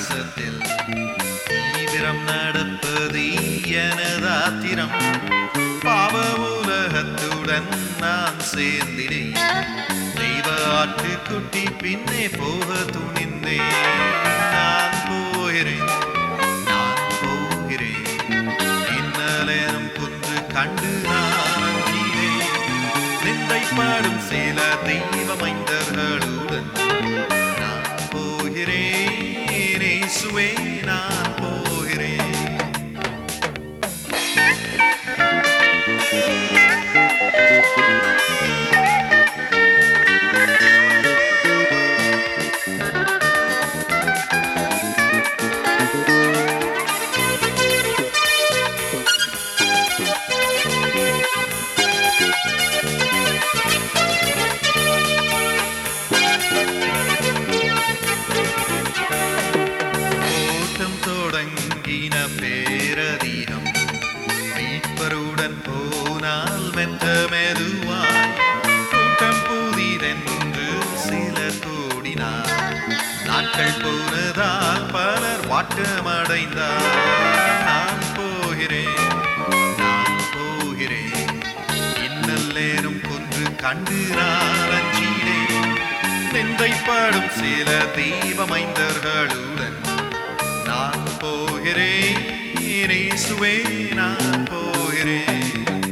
பிரயாசத்தில் தீவிரம் நடப்பது எனதாத்திரம் பாவ உலகத்துடன் நான் சேர்ந்தினேன் தெய்வ ஆட்டுக்குட்டி பின்னே போக துணிந்தேன் நான் போகிறேன் நான் போகிறேன் இன்னலேனும் குன்று கண்டு நான் அஞ்சினேன் நிந்தைப்பாடும் சில தெய்வமைந்தர்களுடன் நான் போகிறேன் இயேசுவே நான் போகிறேன் ஓட்டம் தொடங்கின பேரதிகம் மீட்பருடன் போனால் மெத்த மெதுவாய் கூட்டம் புதிதென்று சிலர் கூடினார் நாட்கள் போனதால் பலர் வாட்டமடைந்தார் நான் போகிறேன் நான் போகிறேன் இன்னல்லேனும் கொன்று கண்டு நான் அஞ்சினேன் நிந்தைப்படும் சில தெய்வமைந்தர்களுடன் நான் போகிறேன் இயேசுவே நான் போகிறேன்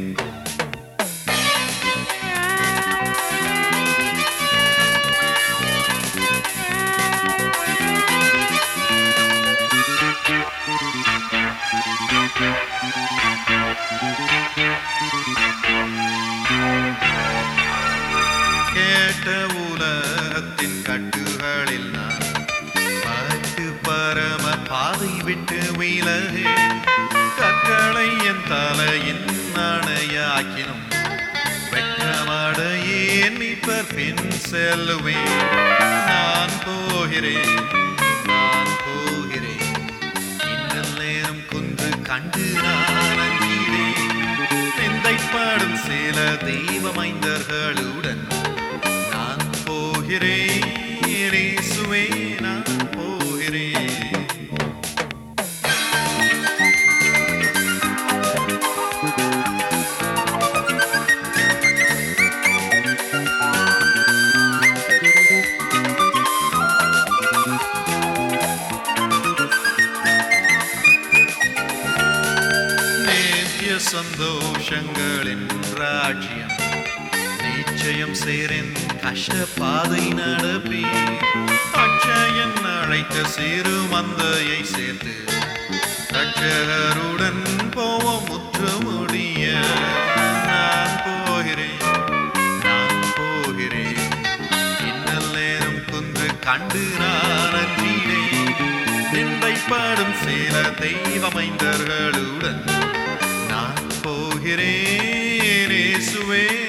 கேட்ட உலகத்தின் கட்டுகளில் நான் பட்டு பரம பாதை விட்டு விலகு கற்களை என் தலையின் அணையாக்கினும் வெட்கமடையேன் மீட்பர் பின் செல்லுவேன் நான் போகிறேன் நான் போகிறேன் இன்னல் நேரம் குன்று கண்டு நான் அஞ்சினேன் நிந்தைப்படும் சில தெய்வமைந்தர்களுடன் நான் போகிறேன் இயேசுவே நான் போகிறேன் நேத்திய சந்தோஷங்களின் ராஜ்யம் நிச்சயம் சேரின் கஷ்ட பாதை நடப்பி அச்சயன் அழைத்த சிறு மந்தையை சேர்த்து ரட்சகருடன் போவோம் முற்று முடிய நான் போகிறேன் நான் போகிறேன் இன்னல் நேரம் குன்று கண்டு நான் அஞ்சினேன் நிந்தைப்படும் சில தெய்வமைந்தர்களுடன் நான் போகிறேன் இயேசுவே